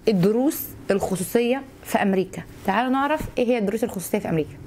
الدروس الخصوصيه في امريكا تعالوا نعرف ايه هي الدروس الخصوصيه في امريكا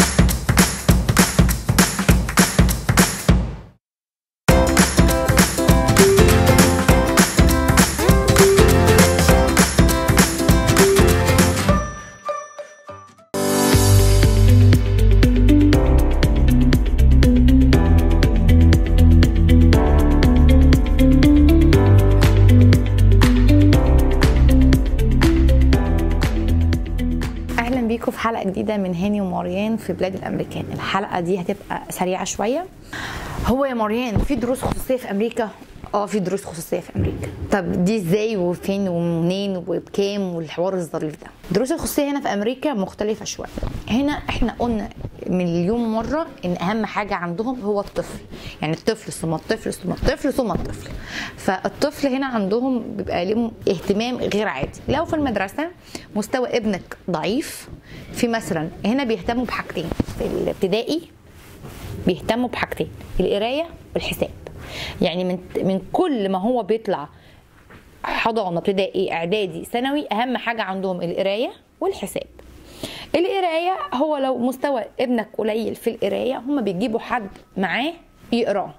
اهلا بيكم في حلقه جديده من هاني وماريان في بلاد الامريكان الحلقه دي هتبقى سريعه شويه هو يا ماريان في دروس خصوصيه في امريكا اه في دروس خصوصيه في امريكا طب دي ازاي وفين ومنين وبكام والحوار الظريف ده الدروس الخصوصيه هنا في امريكا مختلفه شويه هنا احنا قلنا مليون مره ان اهم حاجه عندهم هو الطفل يعني الطفل ثم الطفل ثم الطفل ثم الطفل فالطفل هنا عندهم بيبقى لهم اهتمام غير عادي لو في المدرسه مستوى ابنك ضعيف في مثلا هنا بيهتموا بحاجتين في الابتدائي بيهتموا بحاجتين القرايه والحساب يعني من من كل ما هو بيطلع حضانه ابتدائي اعدادي ثانوي اهم حاجه عندهم القرايه والحساب القرايه هو لو مستوى ابنك قليل في القرايه هم بيجيبوا حد معاه يقراه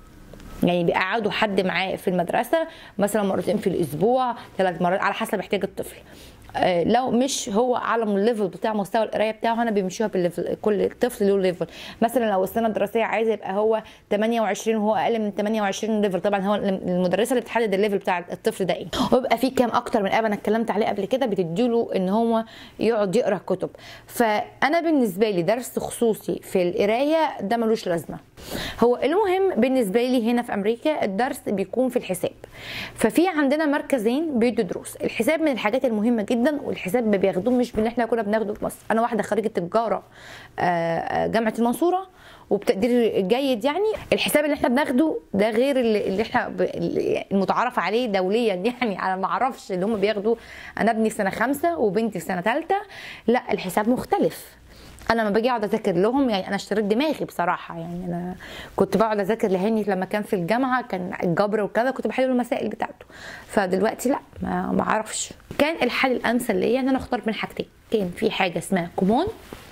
يعني بيقعدوا حد معاه في المدرسه مثلا مرتين في الاسبوع ثلاث مرات على حسب احتياج الطفل آه، لو مش هو على الليفل بتاع مستوى القرايه بتاعه هنا بيمشوها بالليفل كل طفل له ليفل مثلا لو السنه الدراسيه عايزه يبقى هو 28 وهو اقل من 28 ليفل طبعا هو المدرسه اللي بتحدد الليفل بتاع الطفل ده ايه ويبقى في كام اكتر من اب انا اتكلمت عليه قبل كده بتديله ان هو يقعد يقرا كتب فانا بالنسبه لي درس خصوصي في القرايه ده ملوش لازمه هو المهم بالنسبه لي هنا في امريكا الدرس بيكون في الحساب ففي عندنا مركزين بيدوا دروس الحساب من الحاجات المهمه جدا والحساب ما بياخدوه مش باللي احنا كنا بناخده في مصر انا واحده خريجه تجاره آه، آه، جامعه المنصوره وبتقدير جيد يعني الحساب اللي احنا بناخده ده غير اللي اللي احنا ب- اللي المتعارف عليه دوليا يعني انا ما اعرفش اللي هم بياخدوه انا ابني في سنه خمسه وبنتي في سنه ثالثه لا الحساب مختلف انا لما باجي اقعد اذاكر لهم يعني انا اشتريت دماغي بصراحه يعني انا كنت بقعد اذاكر لهاني لما كان في الجامعه كان الجبر وكذا كنت بحل له المسائل بتاعته فدلوقتي لا ما ما اعرفش كان الحل الامثل ليا ان انا اختار بين حاجتين كان في حاجه اسمها كومون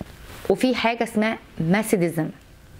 وفي حاجه اسمها ماسيديزم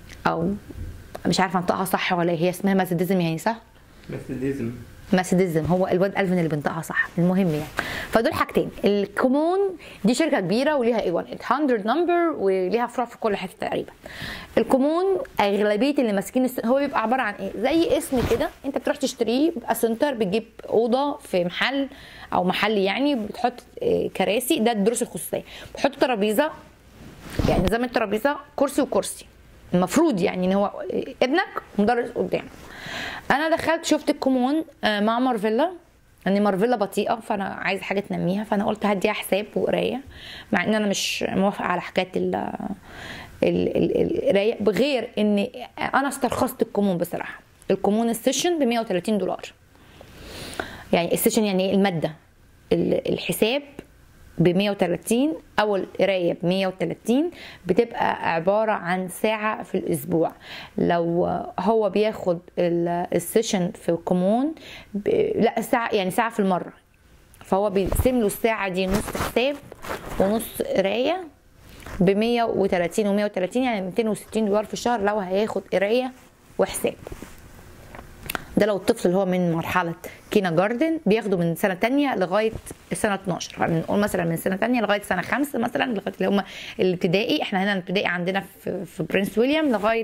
او مش عارفه انطقها صح ولا إيه، هي اسمها ماسيديزم يعني صح ميثوديزم ماسيديزم هو الواد الفين اللي بينطقها صح المهم يعني فدول حاجتين الكومون دي شركه كبيره وليها اي 1 100 نمبر وليها فروع في كل حته تقريبا الكومون اغلبيه اللي ماسكين الس- هو بيبقى عباره عن ايه زي اسم كده انت بتروح تشتريه بيبقى سنتر بتجيب اوضه في محل او محل يعني بتحط آه، كراسي ده الدروس الخصوصيه بتحط ترابيزه يعني نظام الترابيزه كرسي وكرسي المفروض يعني ان هو ابنك مدرس قدامه انا دخلت شفت الكومون آه، مع مارفيلا ان مارفيلا بطيئه فانا عايزه حاجه تنميها فانا قلت هديها حساب وقرايه مع ان انا مش موافقه على حكايه ال ال- ال- القرايه بغير ان انا استرخصت الكومون بصراحه الكومون السيشن ب 130 دولار يعني السيشن يعني إيه؟ الماده ال- الحساب ب 130 او القرايه ب 130 بتبقى عباره عن ساعه في الاسبوع لو هو بياخد ال- السيشن في كومون ب... لا ساعه يعني ساعه في المره فهو بيقسم له الساعه دي نص حساب ونص قرايه ب 130 و 130 يعني 260 دولار في الشهر لو هياخد قرايه وحساب ده لو الطفل اللي هو من مرحله كينا جاردن بياخده من سنه تانية لغايه سنه 12 فبنقول مثلا من سنه تانية لغايه سنه خمسة مثلا لغايه اللي هم الابتدائي احنا هنا الابتدائي عندنا في, في برنس ويليام لغايه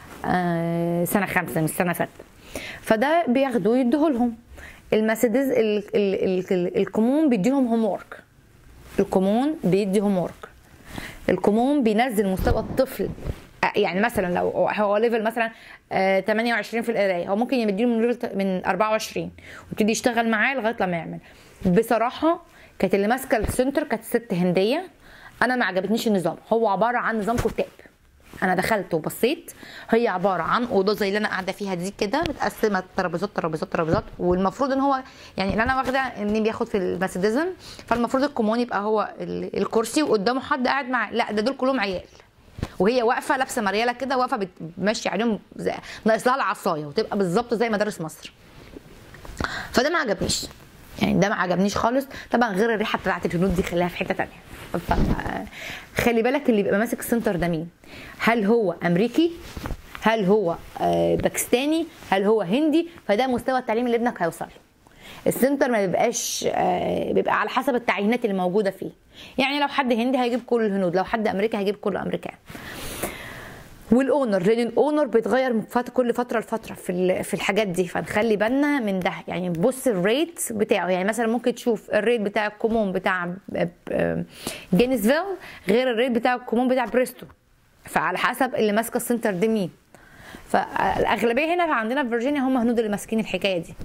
آه سنه خمسة من سنه ستة فده بياخدوه يديه لهم المسدس ال- ال- ال- ال- الكومون بيديهم هوم ورك الكومون بيدي هوم ورك الكومون بينزل مستوى الطفل يعني مثلا لو هو ليفل مثلا آه، 28 في القرايه هو ممكن يمديله من ليفل من 24 ويبتدي يشتغل معاه لغايه لما يعمل بصراحه كانت اللي ماسكه السنتر كانت ست هنديه انا ما عجبتنيش النظام هو عباره عن نظام كتاب انا دخلت وبصيت هي عباره عن اوضه زي اللي انا قاعده فيها دي كده متقسمه ترابيزات ترابيزات ترابيزات والمفروض ان هو يعني اللي انا واخده ان بياخد في الماسديزم فالمفروض الكومون يبقى هو ال- الكرسي وقدامه حد قاعد معاه لا ده دول كلهم عيال وهي واقفه لابسه مرياله كده واقفه بتمشي عليهم زي- ناقص لها العصايه وتبقى بالظبط زي مدارس مصر فده ما عجبنيش يعني ده ما عجبنيش خالص طبعا غير الريحه بتاعت الهنود دي خليها في حته تانية ف- خلي بالك اللي بيبقى ماسك السنتر ده مين هل هو امريكي هل هو آه، باكستاني هل هو هندي فده مستوى التعليم اللي ابنك هيوصل له. السنتر ما بيبقاش آه، بيبقى على حسب التعيينات اللي موجوده فيه يعني لو حد هندي هيجيب كل الهنود لو حد امريكي هيجيب كل الامريكان والاونر لان الاونر بيتغير من فت... كل فتره لفتره في ال- في الحاجات دي فنخلي بالنا من ده يعني بص الريت بتاعه يعني مثلا ممكن تشوف الريت بتاع الكومون بتاع ب- ب- جينيسفيل غير الريت بتاع الكومون بتاع بريستو فعلى حسب اللي ماسكه السنتر دي مين فالاغلبيه هنا عندنا في فيرجينيا هم هنود اللي ماسكين الحكايه دي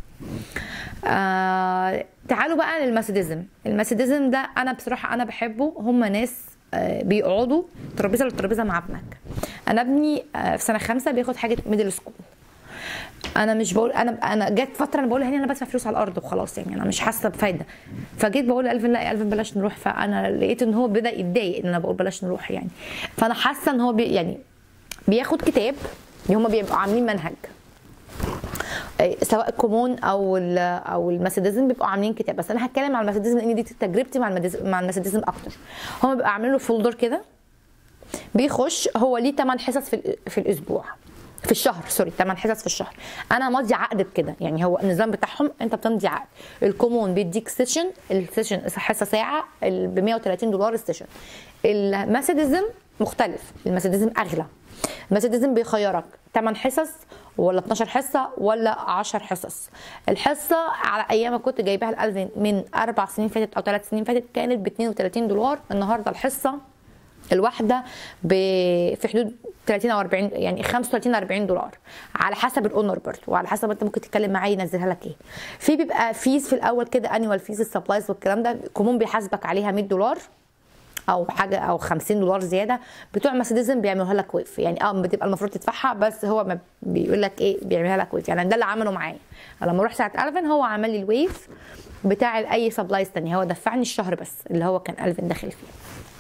آه تعالوا بقى للماسيديزم الماسيديزم ده انا بصراحه انا بحبه هم ناس آه بيقعدوا ترابيزه لترابيزه مع ابنك انا ابني آه في سنه خمسة بياخد حاجه ميدل سكول انا مش بقول انا انا جت فتره انا بقول هاني انا بدفع فلوس على الارض وخلاص يعني انا مش حاسه بفايده فجيت بقول لالفين لا يا الفين بلاش نروح فانا لقيت ان هو بدا يتضايق ان انا بقول بلاش نروح يعني فانا حاسه ان هو بي يعني بياخد كتاب هم بيبقوا عاملين منهج إيه، سواء الكومون او ال- او الماسيديزم بيبقوا عاملين كتاب بس انا هتكلم عن الماسيديزم لان دي تجربتي مع المديز- مع الماسيديزم اكتر هم بيبقوا عاملين له فولدر كده بيخش هو ليه 8 حصص في ال- في الاسبوع في الشهر سوري 8 حصص في الشهر انا ماضي عقد بكده يعني هو النظام بتاعهم انت بتمضي عقد الكومون بيديك سيشن السيشن حصه ساعه ب 130 دولار السيشن الماسيديزم مختلف الماسيديزم اغلى الماسيديزم بيخيرك 8 حصص ولا 12 حصه ولا 10 حصص الحصه على ايام ما كنت جايباها الالفين من اربع سنين فاتت او ثلاث سنين فاتت كانت ب 32 دولار النهارده الحصه الواحده ب... في حدود 30 او 40 يعني 35 40 دولار على حسب الاونر برضه وعلى حسب انت ممكن تتكلم معاه ينزلها لك ايه في بيبقى فيز في الاول كده انيوال فيز السبلايز والكلام ده كومون بيحاسبك عليها 100 دولار او حاجه او 50 دولار زياده بتوع مرسيدس بيعملوها لك ويف يعني اه بتبقى المفروض تدفعها بس هو ما بيقول لك ايه بيعملها لك ويف يعني ده اللي عمله معايا أنا لما رحت ساعه الفن هو عمل لي الويف بتاع اي سبلايز تانية هو دفعني الشهر بس اللي هو كان الفن داخل فيه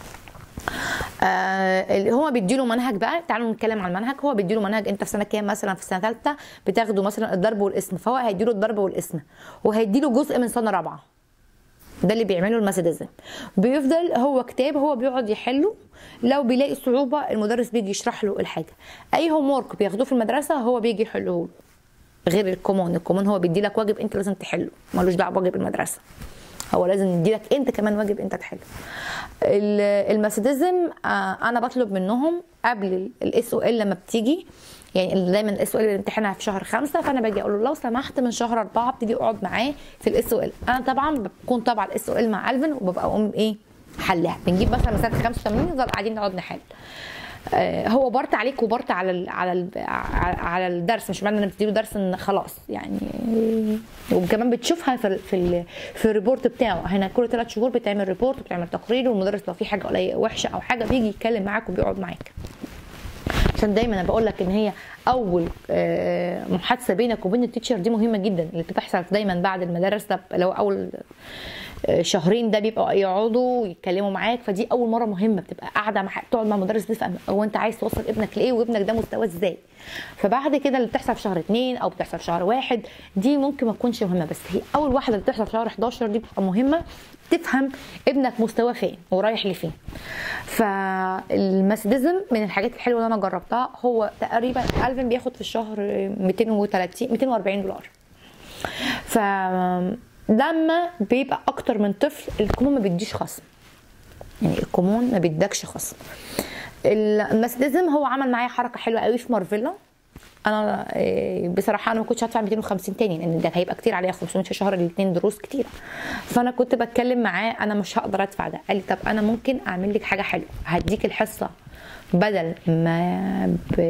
آه اللي هو بيديله منهج بقى تعالوا نتكلم عن المنهج هو بيديله منهج انت في سنه كام مثلا في سنه ثالثه بتاخده مثلا الضرب والاسم فهو هيديله الضرب والاسم وهيديله جزء من سنه رابعه ده اللي بيعمله الماسيديزم بيفضل هو كتاب هو بيقعد يحله لو بيلاقي صعوبه المدرس بيجي يشرح له الحاجه اي هوم ورك بياخدوه في المدرسه هو بيجي يحله له غير الكومون الكومون هو بيدي لك واجب انت لازم تحله ملوش دعوه بواجب المدرسه هو لازم يدي لك انت كمان واجب انت تحله ال- الماسيديزم آه، انا بطلب منهم قبل الاس او ال لما بتيجي يعني دايما الاس او ال بنمتحنها في شهر خمسة فانا باجي اقول له لو سمحت من شهر أربعة ابتدي اقعد معاه في الاس او ال انا طبعا بكون طبعا الاس او ال مع الفن وببقى اقوم ايه حلها بنجيب مثلا من سنه 85 نفضل قاعدين نقعد نحل آه، هو برط عليك وبرط على ال على ال على الدرس مش معنى انك بتديله درس ان خلاص يعني وكمان بتشوفها في ال في ال في الريبورت بتاعه هنا كل ثلاث شهور بتعمل ريبورت وبتعمل تقرير والمدرس لو في حاجه قليله وحشه او حاجه بيجي يتكلم معاك وبيقعد معاك عشان دايما انا بقول لك ان هي اول آه، محادثه بينك وبين التيتشر دي مهمه جدا اللي بتحصل دايما بعد المدارس ده لو اول آه، شهرين ده بيبقوا يقعدوا يتكلموا معاك فدي اول مره مهمه بتبقى قاعده مع تقعد مع مدرس تفهم هو انت عايز توصل ابنك لايه وابنك ده مستواه ازاي فبعد كده اللي بتحصل في شهر اتنين او بتحصل في شهر واحد دي ممكن ما تكونش مهمه بس هي اول واحده اللي بتحصل في شهر 11 دي بتبقى مهمه تفهم ابنك مستواه فين ورايح لفين فالماسيديزم من الحاجات الحلوه اللي انا جربتها هو تقريبا الفين بياخد في الشهر 230 240 دولار ف لما بيبقى اكتر من طفل الكومون ما بيديش خصم يعني الكومون ما بيدكش خصم الماسيديزم هو عمل معايا حركه حلوه قوي في مارفيلا انا إيه، بصراحه انا ما كنتش هدفع 250 تاني لان ده هيبقى كتير عليا 500 في شهر الاثنين دروس كتيره فانا كنت بتكلم معاه انا مش هقدر ادفع ده قال لي طب انا ممكن اعمل لك حاجه حلوه هديك الحصه بدل ما ب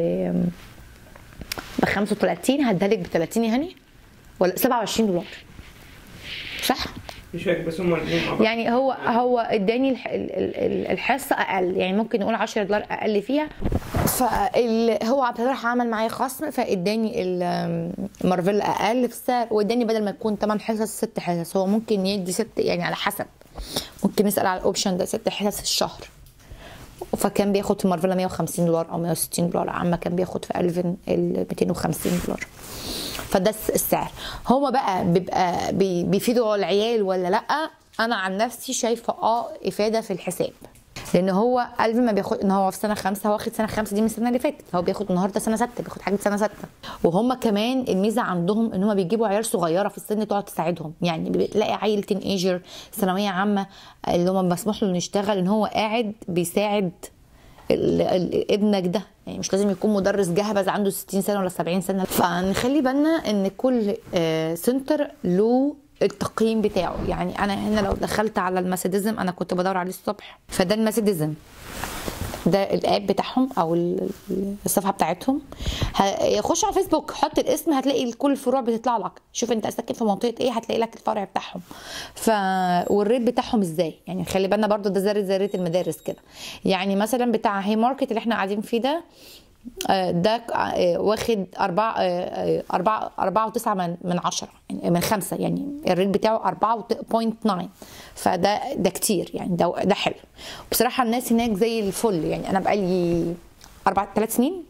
ب 35 هديها لك ب 30 يا هاني ولا 27 دولار صح؟ مش فاكر بس هم الاثنين مع بعض. يعني هو هو اداني الح- ال- ال- ال- الحصه اقل يعني ممكن نقول 10 دولار اقل فيها فال هو عبد الفتاح عمل معايا خصم فاداني ال- مارفيلا اقل في السعر واداني بدل ما يكون 8 حصص 6 حصص هو ممكن يدي 6 يعني على حسب ممكن نسال على الاوبشن ده 6 حصص في الشهر فكان بياخد في مارفيلا 150 دولار او 160 دولار عما كان بياخد في الفين ال 250 دولار فده الس- السعر هما بقى بيبقى بي- بيفيدوا العيال ولا لا انا عن نفسي شايفه اه افاده في الحساب لان هو الفين ما بياخد ان هو في سنه خمسه هو واخد سنه خمسه دي من السنه اللي فاتت هو بياخد النهارده سنه سته بياخد حاجه سنه سته وهم كمان الميزه عندهم ان هم بيجيبوا عيال صغيره في السن تقعد تساعدهم يعني بتلاقي عيل تين ايجر ثانويه عامه اللي هم مسموح له انه يشتغل ان هو قاعد بيساعد ال- ال- ابنك ده يعني مش لازم يكون مدرس جهبذ عنده 60 سنه ولا 70 سنه فنخلي بالنا ان كل آه، سنتر له التقييم بتاعه يعني انا هنا لو دخلت على الماسيديزم انا كنت بدور عليه الصبح فده الماسيديزم ده الاب بتاعهم او ال- ال- الصفحه بتاعتهم ه- يخش على فيسبوك حط الاسم هتلاقي كل الفروع بتطلع لك شوف انت ساكن في منطقه ايه هتلاقي لك الفرع بتاعهم ف والريت بتاعهم ازاي يعني خلي بالنا برضو ده زي زي ريت المدارس كده يعني مثلا بتاع هي ماركت اللي احنا قاعدين فيه ده آه، ده آه، واخد أربعة آه، أربعة أربعة وتسعة من من عشرة يعني من خمسة يعني الريت بتاعه أربعة بوينت ناين فده ده كتير يعني ده ده حلو بصراحة الناس هناك زي الفل يعني أنا بقالي أربع ثلاث سنين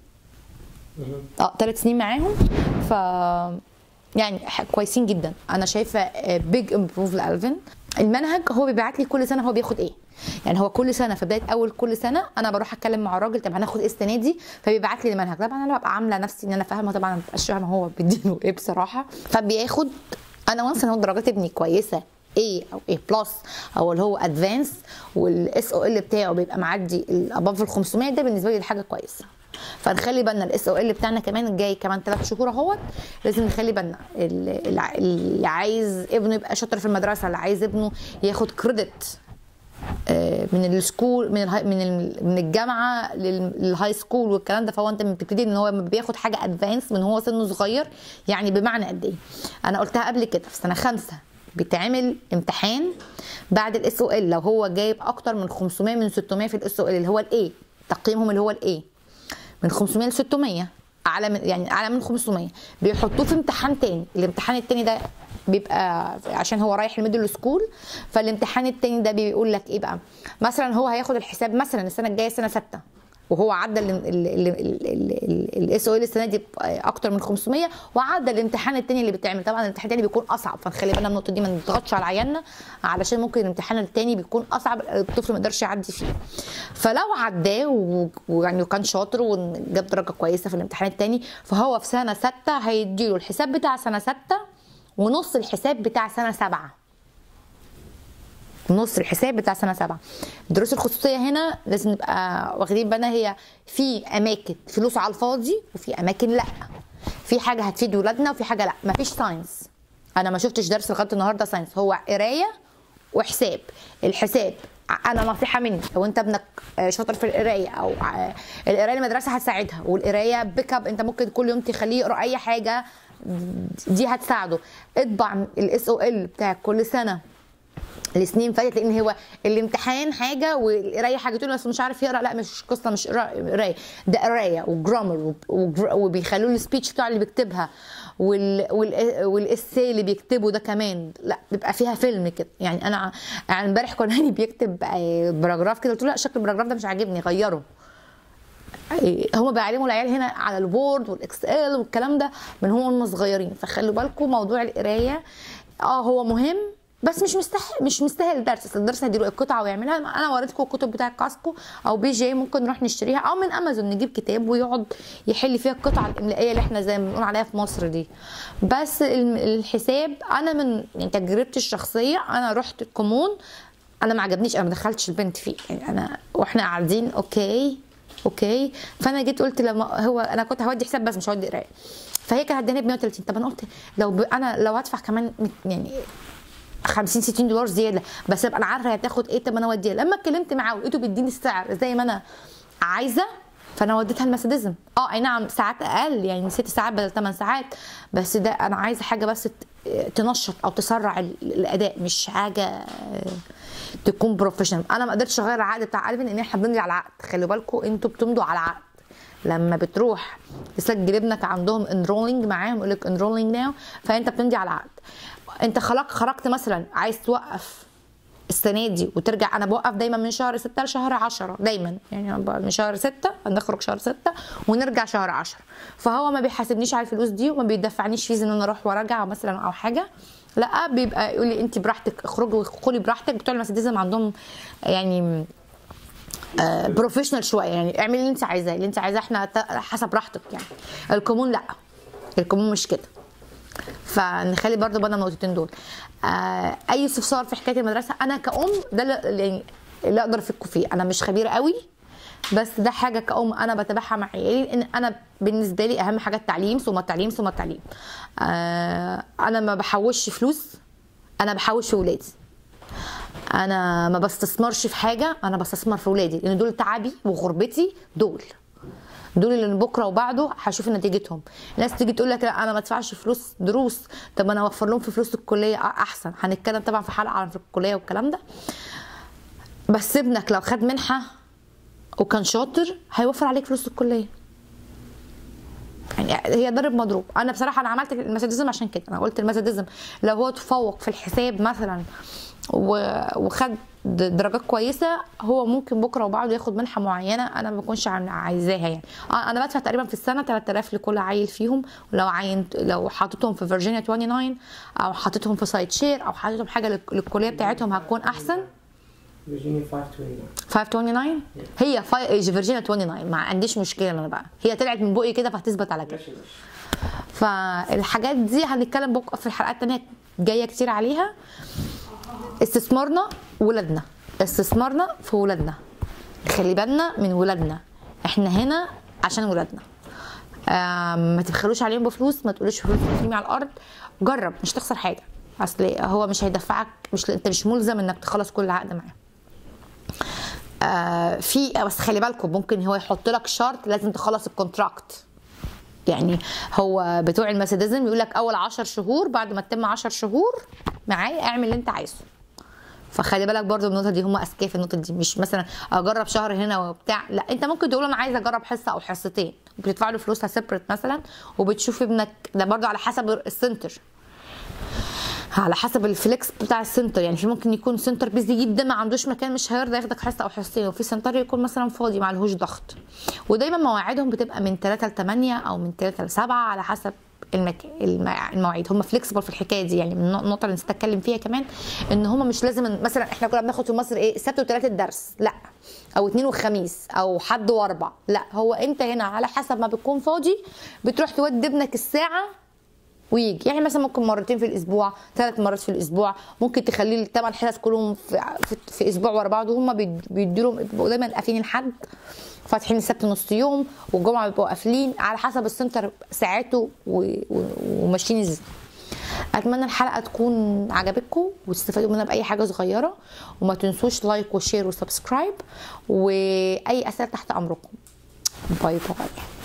اه ثلاث سنين معاهم ف يعني ح- كويسين جدا انا شايفه بيج امبروف لالفين المنهج هو بيبعت لي كل سنه هو بياخد ايه يعني هو كل سنه في بدايه اول كل سنه انا بروح اتكلم مع الراجل طب هناخد ايه السنه دي فبيبعت لي المنهج طبعا انا ببقى عامله نفسي ان انا فاهمه طبعا ما ببقاش فاهمه هو بيديله ايه بصراحه فبياخد انا وانس ان هو درجات ابني كويسه A او A بلس او اللي هو ادفانس والاس او ال بتاعه بيبقى معدي الاباف ال 500 ده بالنسبه لي دي حاجه كويسه فنخلي بالنا الاس او ال بتاعنا كمان الجاي كمان ثلاث شهور اهوت لازم نخلي بالنا ال- الع- اللي عايز ابنه يبقى شاطر في المدرسه اللي عايز ابنه ياخد كريدت من السكول من الهاي من ال- من الجامعه لل- للهاي سكول والكلام ده فهو انت بتبتدي ان هو لما بياخد حاجه ادفانس من هو سنه صغير يعني بمعنى قد ايه انا قلتها قبل كده في سنه خمسه بيتعمل امتحان بعد الاس او ال لو هو جايب اكتر من 500 من 600 في الاس او ال اللي هو الاي تقييمهم اللي هو الاي من 500 ل 600 اعلى من يعني اعلى من 500 بيحطوه في امتحان تاني الامتحان التاني ده بيبقى عشان هو رايح الميدل سكول فالامتحان التاني ده بيقول لك ايه بقى مثلا هو هياخد الحساب مثلا السنه الجايه سنه سته وهو عدى الاس او ال السنه دي اكتر من 500 وعدى الامتحان التاني اللي بيتعمل طبعا الامتحان التاني بيكون اصعب فنخلي بالنا من النقطه دي ما نضغطش على عيالنا علشان ممكن الامتحان التاني بيكون اصعب الطفل ما يقدرش يعدي فيه فلو عداه و- ويعني وكان شاطر وجاب درجه كويسه في الامتحان التاني فهو في سنه سته هيديله الحساب بتاع سنه سته ونص الحساب بتاع سنه سبعه نص الحساب بتاع سنه سبعه الدروس الخصوصيه هنا لازم نبقى واخدين بالنا هي في اماكن فلوس على الفاضي وفي اماكن لا في حاجه هتفيد ولادنا وفي حاجه لا مفيش ساينس انا ما شفتش درس لغايه النهارده ساينس هو قرايه وحساب الحساب انا نصيحه مني لو انت ابنك شاطر في القرايه او القرايه المدرسه هتساعدها والقرايه بيك اب انت ممكن كل يوم تخليه يقرا اي حاجه دي هتساعده اطبع الاس او ال بتاعك كل سنه السنين فاتت لان هو الامتحان حاجه والقرايه حاجه تقول بس مش عارف يقرا لا مش قصه مش قرا- قرايه ده قرايه وجرامر وبيخلوه السبيتش بتاعه اللي بيكتبها وال وال والاسي اللي بيكتبه ده كمان لا بيبقى فيها فيلم كده يعني انا يعني امبارح كان هاني بيكتب آه، باراجراف كده قلت له لا شكل الباراجراف ده مش عاجبني غيره هم بيعلموا العيال هنا على البورد والاكسل والكلام ده من هم صغيرين فخلوا بالكم موضوع القرايه اه هو مهم بس مش مستحيل مش مستاهل الدرس أصل الدرس هيديله القطعه ويعملها انا وريتكم الكتب بتاع كاسكو او بي جي ممكن نروح نشتريها او من امازون نجيب كتاب ويقعد يحل فيها القطعه الاملائيه اللي احنا زي ما بنقول عليها في مصر دي بس الم- الحساب انا من يعني تجربتي الشخصيه انا رحت الكومون انا ما عجبنيش انا ما دخلتش البنت فيه يعني انا واحنا قاعدين اوكي اوكي فانا جيت قلت لما هو انا كنت هودي حساب بس مش هودي قرايه فهي كانت هتداني ب 130 طب انا قلت لو ب... انا لو هدفع كمان مت- يعني 50 60 دولار زياده بس ابقى انا عارفه هي هتاخد ايه طب انا اوديها لما اتكلمت معاه ولقيته بيديني السعر زي ما انا عايزه فانا وديتها المسدزم اه اي نعم ساعات اقل يعني ست ساعات بدل 8 ساعات بس ده انا عايزه حاجه بس ت- تنشط او تسرع ال- الاداء مش حاجه آه، تكون بروفيشنال انا ما قدرتش اغير العقد بتاع الفين لان احنا بنمضي على العقد خلي بالكم انتوا بتمضوا على العقد لما بتروح تسجل ابنك عندهم انرولينج معاهم يقول لك انرولينج ناو فانت بتمضي على العقد انت خلاص خرجت مثلا عايز توقف السنه دي وترجع انا بوقف دايما من شهر 6 لشهر 10 دايما يعني أنا بقى من شهر 6 نخرج شهر 6 ونرجع شهر 10 فهو ما بيحاسبنيش على الفلوس دي وما بيدفعنيش فيز ان انا اروح وارجع مثلا او حاجه لا بيبقى يقول لي انت براحتك اخرجي وخلي براحتك بتوع المرسيدس عندهم يعني بروفيشنال شويه يعني اعملي اللي انت عايزاه اللي انت عايزاه احنا ت- حسب راحتك يعني الكومون لا الكومون مش كده فنخلي برضو بالنا من النقطتين دول آه اي استفسار في حكايه المدرسه انا كأم ده اللي- يعني اللي اقدر افكه فيه انا مش خبيره قوي بس ده حاجه كأم انا بتابعها مع عيالي لان انا بالنسبه لي اهم حاجه التعليم ثم التعليم ثم التعليم آه انا ما بحوش فلوس انا بحوش في ولادي انا ما بستثمرش في حاجه انا بستثمر في ولادي لان دول تعبي وغربتي دول دول اللي بكره وبعده هشوف نتيجتهم الناس تيجي تقول لك لا انا ما ادفعش فلوس دروس طب انا اوفر لهم في فلوس الكليه آه، احسن هنتكلم طبعا في حلقه عن في الكليه والكلام ده بس ابنك لو خد منحه وكان شاطر هيوفر عليك فلوس الكليه يعني هي ضرب مضروب انا بصراحه انا عملت الميثوديزم عشان كده انا قلت الميثوديزم لو هو تفوق في الحساب مثلا و- وخد د- درجات كويسه هو ممكن بكره وبعده ياخد منحه معينه انا ما بكونش عن- عايزاها يعني آه، انا بدفع تقريبا في السنه 3000 لكل عيل فيهم ولو عينت لو حطيتهم في فيرجينيا 29 او حطيتهم في سايت شير او حطيتهم حاجه لل- للكليه بتاعتهم هتكون احسن فيرجينيا 529 529 هي فاي... فيرجينيا 29 ما عنديش مشكله انا بقى هي طلعت من بقي كده فهتثبت على كده ماشي ماشي فالحاجات دي هنتكلم بك في الحلقات التانية جايه كتير عليها استثمارنا ولادنا استثمارنا في ولادنا خلي بالنا من ولادنا احنا هنا عشان ولادنا آم، ما تبخلوش عليهم بفلوس ما تقولوش فلوس ترمي على الارض جرب مش تخسر حاجه اصل هو مش هيدفعك مش انت مش ملزم انك تخلص كل عقد معاه آه في بس خلي بالكم ممكن هو يحط لك شرط لازم تخلص الكونتراكت يعني هو بتوع المرسيدزم يقول لك اول 10 شهور بعد ما تتم 10 شهور معايا اعمل اللي انت عايزه فخلي بالك برضو من النقطه دي هم اذكياء في النقطه دي مش مثلا اجرب شهر هنا وبتاع لا انت ممكن تقول انا عايز اجرب حصه او حصتين بتدفع له فلوسها سيبريت مثلا وبتشوف ابنك ده برضو على حسب السنتر على حسب الفليكس بتاع السنتر يعني في ممكن يكون سنتر بيزي جدا ما عندوش مكان مش هيرضى ياخدك حصه او حصتين وفي سنتر يكون مثلا فاضي ما عليهوش ضغط ودايما مواعيدهم بتبقى من 3 ل 8 او من 3 ل 7 على حسب المك... الم- المواعيد هم فليكسبل في الحكايه دي يعني من النقطه اللي نسيت اتكلم فيها كمان ان هم مش لازم مثلا احنا كنا بناخد في مصر ايه السبت وثلاث الدرس لا او اثنين وخميس او حد واربع لا هو انت هنا على حسب ما بتكون فاضي بتروح تودي ابنك الساعه ويجي يعني مثلا ممكن مرتين في الاسبوع ثلاث مرات في الاسبوع ممكن تخلي الثمان حصص كلهم في, في, في اسبوع ورا بعض وهم بيدوا لهم بيبقوا دايما قافلين الحد فاتحين السبت نص يوم والجمعه بيبقوا قافلين على حسب السنتر ساعاته و- و- وماشيين ازاي اتمنى الحلقه تكون عجبتكم وتستفادوا منها باي حاجه صغيره وما تنسوش لايك وشير وسبسكرايب واي اسئله تحت امركم باي باي